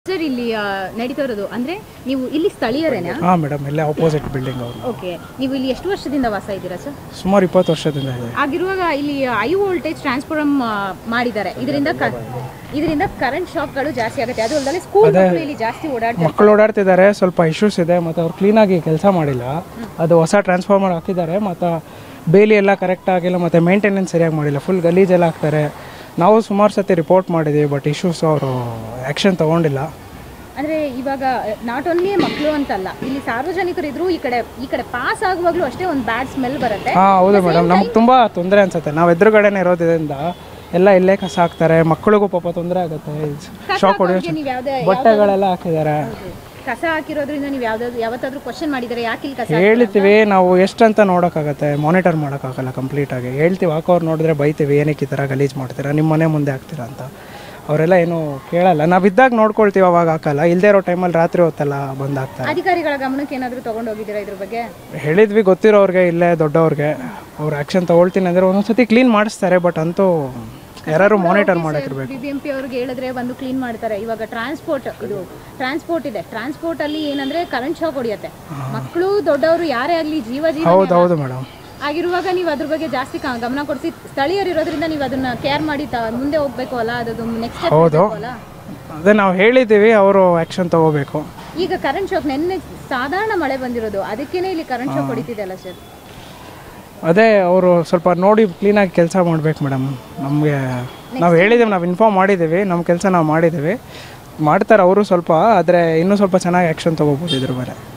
Sir ಇಲ್ಲಿ ಆ, ನಡೀತಾ ಇರೋದು ಅಂದ್ರೆ ನೀವು ಇಲ್ಲಿ ಸ್ಥಳೀಯರೇನಾ ಹಾಂ ಮೇಡಮ್ ಇಲ್ಲೇ ಆಪೋಸಿಟ್ ಬಿಲ್ಡಿಂಗ್ ಅವರು ಓಕೆ ನೀವು ಇಲ್ಲಿ ಎಷ್ಟು ವರ್ಷದಿಂದ ವಾಸ ಇದ್ದೀರಾ ಸರ್ ಸುಮಾರು ಇಪ್ಪತ್ತು ವರ್ಷದಿಂದ ಇದೆ ಆಗಿರುವಾಗ ಇಲ್ಲಿ ಐ ವೋಲ್ಟೇಜ್ ಟ್ರಾನ್ಸ್ಫಾರ್ಮ್ ಮಾಡಿದ್ದಾರೆ ಇದರಿಂದ ಕ- ಇದರಿಂದ ಕರೆಂಟ್ ಶಾಕ್ಗಳು ಜಾಸ್ತಿ ಆಗುತ್ತೆ ಅದು ಅಲ್ಲದೆ ಸ್ಕೂಲ್ ಮಕ್ಕಳು ಇಲ್ಲಿ ಜಾಸ್ತಿ ಓಡಾಡ್ತಾರೆ ಮಕ್ಕಳು ಓಡಾಡ್ತಿದ್ದಾರೆ ಸ್ವಲ್ಪ ಇಶ್ಯೂಸ್ ಇದೆ ಮತ್ತು ಅವ್ರು ಕ್ಲೀನಾಗಿ ಕೆಲಸ ಮಾಡಿಲ್ಲ ಅದು ಹೊಸ ಟ್ರಾನ್ಸ್ಫಾರ್ಮರ್ ಹಾಕಿದ್ದಾರೆ ಮತ್ತು ಬೇಲಿ ಎಲ್ಲ ಕರೆಕ್ಟ್ ಆಗಿಲ್ಲ ಮತ್ತು ಮೇಂಟೆನೆನ್ಸ್ ಸರಿಯಾಗಿ ಮಾಡಿಲ್ಲ ಫುಲ್ ಗಲೀಜೆಲ್ಲ ಹಾಕ್ತಾರೆ ನಾವು ಸುಮಾರು ಸತಿ ರಿಪೋರ್ಟ್ ಮಾಡಿದ್ದೀವಿ ಬಟ್ ಇಶ್ಯೂಸ್ ಅವರು ಆ್ಯಕ್ಷನ್ ತೊಗೊಂಡಿಲ್ಲ ಅಂದ್ರೆ ಇವಾಗ ನಾಟ್ ಓನ್ಲಿ ಮಕ್ಕಳು ಅಂತಲ್ಲ ಇಲ್ಲಿ ಸಾರ್ವಜನಿಕರು ಇದ್ರು ಈ ಕಡೆ ಈ ಕಡೆ ಪಾಸ್ ಆಗುವಾಗ್ಲೂ ಅಷ್ಟೇ ಒಂದು ಬ್ಯಾಡ್ ಸ್ಮೆಲ್ ಬರುತ್ತೆ ಹಾಂ ಹೌದು ಮೇಡಮ್ ನಮ್ಗೆ ತುಂಬ ತೊಂದರೆ ಅನ್ಸುತ್ತೆ ನಾವು ಎದುರುಗಡೆನೇ ಇರೋದ್ರಿಂದ ಎಲ್ಲ ಇಲ್ಲೇ ಕಸ ಹಾಕ್ತಾರೆ ಮಕ್ಕಳಿಗೂ ಪಾಪ ತೊಂದರೆ ಆಗುತ್ತೆ ಶಾಕ್ ಹೊಡೆಯೋ ಹಾಕೋರ್ಗೆ ನೀವು ಯಾವ್ದೇ ಬಟ್ಟೆಗಳೆಲ್ಲ ಹಾಕಿದ್ದಾರೆ ಕಸ ಹಾಕಿರೋದ್ರಿಂದ ನೀವು ಯಾವ್ದಾದ್ರು ಯಾವತ್ತಾದ್ರೂ ಕ್ವಶನ್ ಮಾಡಿದರೆ ಯಾಕೆ ಇಲ್ಲಿ ಕಸ ಹೇಳ್ತೀವಿ ನಾವು ಎಷ್ಟಂತ ನೋಡೋಕ್ಕಾಗತ್ತೆ ಮಾನಿಟರ್ ಮಾಡೋಕ್ಕಾಗಲ್ಲ ಕಂಪ್ಲೀಟಾಗಿ ಹೇಳ್ತೀವಿ ಹಾಕೋರು ನೋಡಿದ್ರೆ ಬೈತೀವಿ ಏನಕ್ಕೆ ಈ ಥರ ಗಲೀಜು ಮಾಡ್ತೀರಾ ನಿಮ್ಮ ಮನೆ ಮುಂದೆ ಹಾಕ್ತೀರಾ ಅಂತ ಅವರೆಲ್ಲ ಏನು ಕೇಳಲ್ಲ ನಾವು ಇದ್ದಾಗ ನೋಡ್ಕೊಳ್ತೀವಿ ಅವಾಗ ಹಾಕಲ್ಲ ಇಲ್ಲದೇ ಇರೋ ಟೈಮಲ್ಲಿ ರಾತ್ರಿ ಹೊತ್ತೆಲ್ಲ ಬಂದು ಹಾಕ್ತಾರೆ ಅಧಿಕಾರಿಗಳ ಗಮನಕ್ಕೆ ಏನಾದರೂ ತಗೊಂಡು ಹೋಗಿದ್ದೀರಾ ಇದ್ರ ಬಗ್ಗೆ ಹೇಳಿದ್ವಿ ಗೊತ್ತಿರೋರಿಗೆ ಇಲ್ಲೇ ದೊಡ್ಡವ್ರಿಗೆ ಅವ್ರು ಆ್ಯಕ್ಷನ್ ತೊಗೊಳ್ತೀನಿ ಅಂದರೆ ಒಂದೊಂದ್ಸತಿ ಕ್ಲೀನ್ ಮಾಡಿಸ್ತಾರೆ ಬಟ್ ಅಂತೂ ಯಾರು ಮಾನಿಟರ್ ಮಾಡೋಕ್ಕಿರ್ಬೇಕು ಬಿ ಬಿ ಎಂ ಪಿ ಅವ್ರಿಗೆ ಹೇಳಿದ್ರೆ ಬಂದು ಕ್ಲೀನ್ ಮಾಡ್ತಾರೆ ಇವಾಗ ಟ್ರಾನ್ಸ್ಪೋರ್ಟ್ ಇದು ಟ್ರಾನ್ಸ್ಪೋರ್ಟ್ ಇದೆ ಟ್ರಾನ್ಸ್ಪೋರ್ಟ್ ಅಲ್ಲಿ ಏನಂದ್ರೆ ಕರೆಂಟ್ ಶಾಕ್ ಹೊಡಿಯತ್ತೆ ಮಕ್ಕಳು ದೊಡ್ಡವರು ಯಾರೇ ಆಗಲಿ ಜೀವ ಜೀವ ಹೌದು ಹೌದು ಮೇಡಮ್ ಆಗಿರುವಾಗ ನೀವು ಅದ್ರ ಬಗ್ಗೆ ಜಾಸ್ತಿ ಕ- ಗಮನ ಕೊಡಿಸಿ ಸ್ಥಳೀಯರು ಇರೋದ್ರಿಂದ ನೀವು ಅದನ್ನ ಕೇರ್ ಮಾಡಿ ತ- ಮುಂದೆ ಹೋಗ್ಬೇಕು ಅಲ್ಲ ಅದು ನೆಕ್ಸ್ಟ್ ಹೌದು. ಅಲ್ಲ ಅದೇ ನಾವು ಹೇಳಿದ್ದೀವಿ ಅವರು ಆ್ಯಕ್ಷನ್ ತೊಗೋಬೇಕು ಈಗ ಕರೆಂಟ್ ಶಾಕ್ ನೆನ್ನೆ ಸಾಧಾರಣ ಮಳೆ ಬಂದಿರೋದು ಅದಕ್ಕೇನೆ ಇಲ್ಲಿ ಕರೆಂಟ್ ಶಾಕ್ ಹೊಡಿತಿದೆ ಅಲ್ಲ ಸರ್ ಅದೇ ಅವರು ಸ್ವಲ್ಪ ನೋಡಿ ಕ್ಲೀನಾಗಿ ಕೆಲಸ ಮಾಡ್ಬೇಕು ಮೇಡಮ್ ನಮಗೆ ನಾವು ಹೇಳಿದ್ದೀವಿ ನಾವು ಇನ್ಫಾರ್ಮ್ ಮಾಡಿದ್ದೀವಿ ನಮ್ಮ ಕೆಲಸ ನಾವು ಮಾಡಿದ್ದೀವಿ ಮಾಡ್ತಾರೆ ಅವರು ಸ್ವಲ್ಪ ಆದರೆ ಇನ್ನೂ ಸ್ವಲ್ಪ ಚೆನ್ನಾಗಿ ಆ್ಯಕ್ಷನ್ ತೊಗೋಬೋದು ಇದ್ರ ಮೇಲೆ